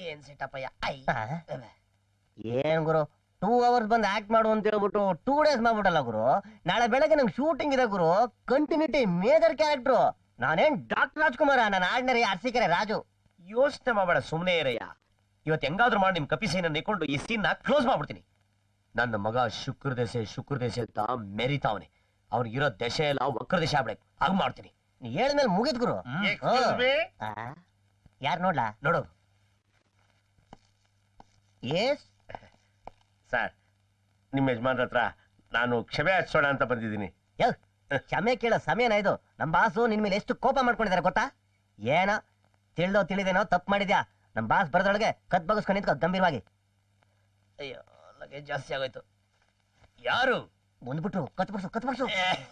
ಏನ್ ಸೆಟಪ್ಪಯ್ಯ ಐ ಏನ್ ಗುರು ಟೂ ಅವರ್ಸ್ ಬಂದ್ ಆಕ್ಟ್ ಮಾಡು ಅಂತ ಹೇಳ್ಬಿಟ್ಟು ಟೂ ಡೇಸ್ ಮಾಡ್ಬಿಟ್ಟಲ್ಲ ಗುರು ನಾಳೆ ಬೆಳಗ್ಗೆ ನಂಗೆ ಶೂಟಿಂಗ್ ಇದೆ ಗುರು ಕಂಟಿನ್ಯೂಟಿ ಮೇಜರ್ ಕ್ಯಾರೆಕ್ಟ್ರು ನಾನೇನ್ ಡಾಕ್ಟರ್ ರಾಜ್ಕುಮಾರ ನಾನು ಆರ್ಡಿನರಿ ಅರ್ಸಿಕೆರೆ ರಾಜು ಯೋಚನೆ ಮಾಡಬೇಡ ಸುಮ್ಮನೆ ಇರಯ್ಯ ಇವತ್ತು ಹೆಂಗಾದ್ರೂ ಮಾಡಿ ನಿಮ್ ಕಪಿಸೇನ ನಿಕೊಂಡು ಈ ಸೀನ್ ನ ಕ್ಲೋಸ್ ಮಾಡ್ಬಿಡ್ತೀನಿ ನನ್ನ ಮಗ ಶುಕ್ರ ದಶೆ ಶುಕ್ರ ದಶೆ ಅಂತ ಮೆರಿತಾವನೆ ಅವ್ನಿಗಿರೋ ದಶೆ ಎಲ್ಲ ವಕ್ರ ದಶೆ ಆಗ್ಬೇಕು ಹಂಗ್ ಮಾಡ್ತೀನಿ ನೀ ಹೇಳಿದ್ಮೇಲೆ ಮುಗಿದ್ ಗುರು Excuse me? ಯಾರು ನೋಡ್ಲಾ ನೋಡು ಎಸ್ ಸರ್ ನಿಮ್ಮ ಯಜಮಾನ್ರ ಹತ್ರ ನಾನು ಕ್ಷಮೆ ಹಚ್ಚೋಣ ಅಂತ ಬಂದಿದ್ದೀನಿ ಯೋ ಕ್ಷಮೆ ಕೇಳೋ ಸಮಯನ ಇದು ನಮ್ ಬಾಸು ನಿನ್ ಮೇಲೆ ಎಷ್ಟು ಕೋಪ ಮಾಡ್ಕೊಂಡಿದ್ದಾರೆ ಗೊತ್ತಾ ಏನ ತಿಳಿದೋ ತಿಳಿದೇನೋ ತಪ್ಪು ಮಾಡಿದ್ಯಾ ನಮ್ ಬಾಸ್ ಬರದೊಳಗೆ ಕತ್ ಬಗಸ್ಕೊಂಡು ನಿಂತ್ಕೋ ಗಂಭೀರವಾಗಿ ಅಯ್ಯೋ ಲಗೇಜ್ ಜಾಸ್ತಿ ಆಗೋಯ್ತು ಯಾರು ಬಂದ್ಬಿಟ್ರು ಕತ್ ಬರ್ಸು ಕತ್ ಬರ್ಸು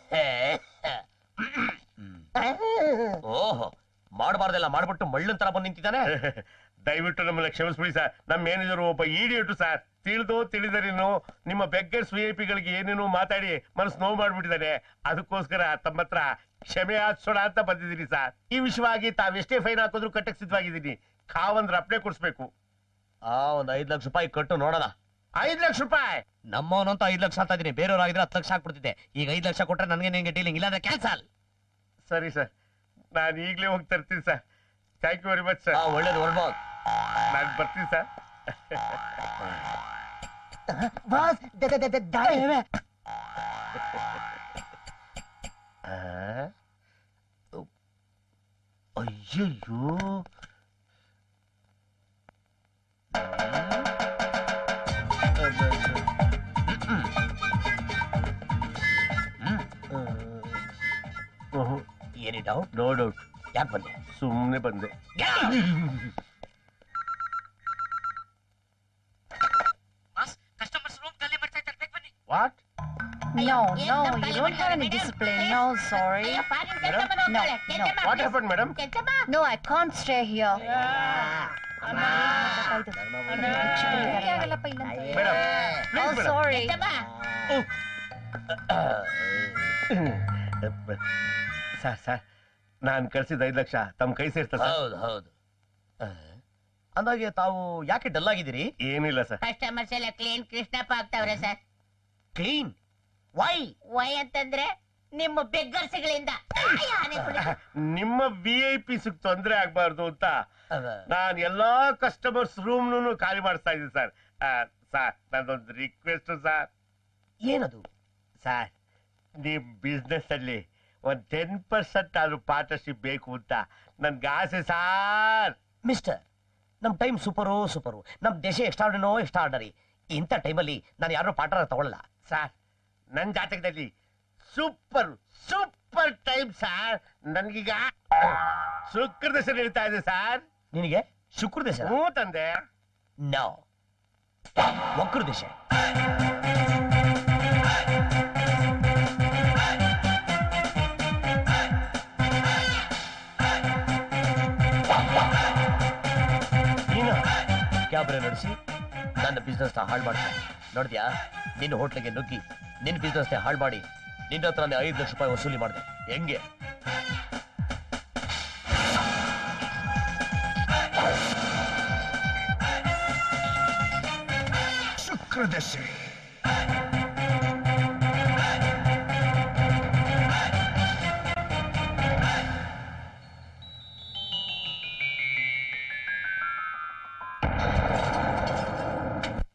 ಓಹೋ ಮಾಡಬಾರ್ದೆಲ್ಲ ಮಾಡ್ಬಿಟ್ಟು ಮಳ್ಳನ್ ತರ ಬಂದು ನಿಂತಿದ್ದಾನೆ ದಯವಿಟ್ಟು ನಮ್ಮನ್ನ ಕ್ಷಮಿಸ್ಬಿಡಿ ಸರ್ ನಮ್ಮ ಮ್ಯಾನೇಜರ್ ಒಬ್ಬ ಇಡಿಯಟು ಸರ್ ತಿಳಿದು ತಿಳಿದರೇನು ನಿಮ್ಮ ಬೆಗ್ಗರ್ಸ್ ವಿ ಐ ಪಿಗಳಿಗೆ ಏನೇನೋ ಮಾತಾಡಿ ಮನಸ್ಸು ನೋವು ಮಾಡ್ಬಿಟ್ಟಿದ್ದಾನೆ ಅದಕ್ಕೋಸ್ಕರ ತಮ್ಮ ಹತ್ರ ಕ್ಷಮೆ ಹಾಕ್ಸೋಣ ಅಂತ ಬಂದಿದ್ದೀನಿ ಸರ್ ಈ ವಿಷಯವಾಗಿ ತಾವೆಷ್ಟೇ ಫೈನ್ ಹಾಕಿದ್ರು ಕಟ್ಟಕ್ ಸಿದ್ಧವಾಗಿದ್ದೀನಿ ಕಾವಂದ್ರೆ ಅಪ್ನೆ ಕೊಡಿಸ್ಬೇಕು ಆ ಒಂದ್ ಐದ್ ಲಕ್ಷ ರೂಪಾಯಿ ಕಟ್ಟು ನೋಡೋಣ ಐದ್ ಲಕ್ಷ ರೂಪಾಯಿ ನಮ್ಮವನಂತ ಐದ್ ಲಕ್ಷ ಅಂತ ಇದೀನಿ ಬೇರೆಯವ್ರಾಗಿದ್ರೆ ಹತ್ತು ಲಕ್ಷ ಹಾಕ್ಬಿಡ್ತಿದ್ದೆ ಈಗ ಐದ್ ಲಕ್ಷ ಕೊಟ್ರೆ ನನಗೆ ನಿಂಗೆ ಡೀಲಿಂಗ್ ಇಲ್ಲಾಂದ್ರೆ ಕ್ಯಾನ್ಸಲ್ ಸರಿ ಸರ್ ನಾನು ಈಗಲೇ ಹೋಗಿ ತರ್ತೀನಿ sir thank you very much sir ಒಳ್ಳೇದು ಹೊರಡ್ಬೋದು ನಾನು ಬರ್ತೀನಿ ಸರ್ ಬಾಸ್ ದ- ದ- ದ- ದ- ದಾಳಿ. ಅಯ್ಯಯ್ಯೋ ಏನಿ ಡೌಟ್ ನೋ ಡೌಟ್ ಯಾಕೆ ಬಂದೆ ಸುಮ್ಮನೆ ಬಂದೆ ಕಸ್ಟಮರ್ಸ್ ರೂಮ್ ಖಾಲಿ ಮಾಡ್ತಾ ಇದ್ದಾರೆ ಬನ್ನಿ what No, no, you don't have any discipline. No, sorry. No, no. What happen madam No, I can't stay here. ಆಗಲ್ಲಪ್ಪ ಇಲ್ಲ madam Oh, sorry. Sir sir ನಾನು ಕಳ್ಸಿದ ಐದು ಲಕ್ಷ ತಮ್ಮ ಕೈ ಸೇರ್ತ ಸರ್ ಹೌದು ಹೌದು ಆ, ಅಂದಾಗೆ ತಾವು ಯಾಕೆ ಡಲ್ ಆಗಿದ್ದೀರಿ ಏನಿಲ್ಲ ಸರ್ ಕಸ್ಟಮರ್ಸ್ ಎಲ್ಲ ಕ್ಲೀನ್ ಕೃಷ್ಣಪ್ಪ ಆಗ್ತಾವ್ರೆ ಸರ್ ಕ್ಲೀನ್ ವೈ ವೈ ಅಂತಂದ್ರೆ ನಿಮ್ಮ ಬೆಗ್ಗರ್ಸ್ಗಳಿಂದ ನಿಮ್ಮ ವಿ ಐ ಪಿ ತೊಂದರೆ ಆಗ್ಬಾರ್ದು ಅಂತ ನಾನು ಎಲ್ಲಾ ಕಸ್ಟಮರ್ಸ್ ರೂಮ್ ಖಾಲಿ ಮಾಡಿಸ್ತಾ ಇದ್ದೀನಿ ಸರ್ ಸರ್ ನಂದೊಂದು ರಿಕ್ವೆಸ್ಟ್ ಸರ್ ಏನದು ಸರ್ ನಿಮ್ ಬಿಸ್ನೆಸ್ ಅಲ್ಲಿ ಒಂದ್ ಟೆನ್ ಪರ್ಸೆಂಟ್ ಆದ್ರೂ ಪಾರ್ಟ್ನರ್ಶಿಪ್ ಬೇಕು ಅಂತ ನನ್ಗೆ ಆಸೆ ಸಾರ್ ಮಿಸ್ಟರ್ ನಮ್ ಟೈಮ್ ಸೂಪರು ಸೂಪರು ನಮ್ ದೇಶ ಎಕ್ಸ್ಟ್ರಾರ್ಡಿನೋ ಎಕ್ಸ್ಟ್ರಾರ್ಡರಿ ಇಂಥ ಟೈಮಲ್ಲಿ ನಾನು ಯಾರೋ ಪಾಠ ತಗೊಳ್ಳಲ್ಲ ಸರ್ ನನ್ನ ಜಾತಕದಲ್ಲಿ ಸೂಪರ್ ಸೂಪರ್ ಟೈಮ್ ಸರ್ ನನ್ಗೀಗ ಶುಕ್ರ ದಶೆ ನಡೀತಾ ಇದೆ ಸರ್ ನಿನಗೆ ಶುಕ್ರ ದೇಶ ಹ್ಞೂ ತಂದೆ ನೋ ವಕ್ರ ದೇಶ ನೀನು ಕ್ಯಾಬ್ರೆ ನಡೆಸಿ ನನ್ನ ಬಿಸ್ನೆಸ್ ಹಾಳು ಮಾಡ್ತೀನಿ ನೋಡ್ದ್ಯಾ ನಿನ್ನ ಹೋಟ್ಲಿಗೆ ನುಗ್ಗಿ ನಿನ್ನ ಬಿಸ್ನೆಸ್ ಹಾಳು ಮಾಡಿ ನಿನ್ನ ಹತ್ರನೇ ಐದು ಲಕ್ಷ ರೂಪಾಯಿ ವಸೂಲಿ ಮಾಡಿದೆ ಹೆಂಗೆ ಶುಕ್ರದಶೆ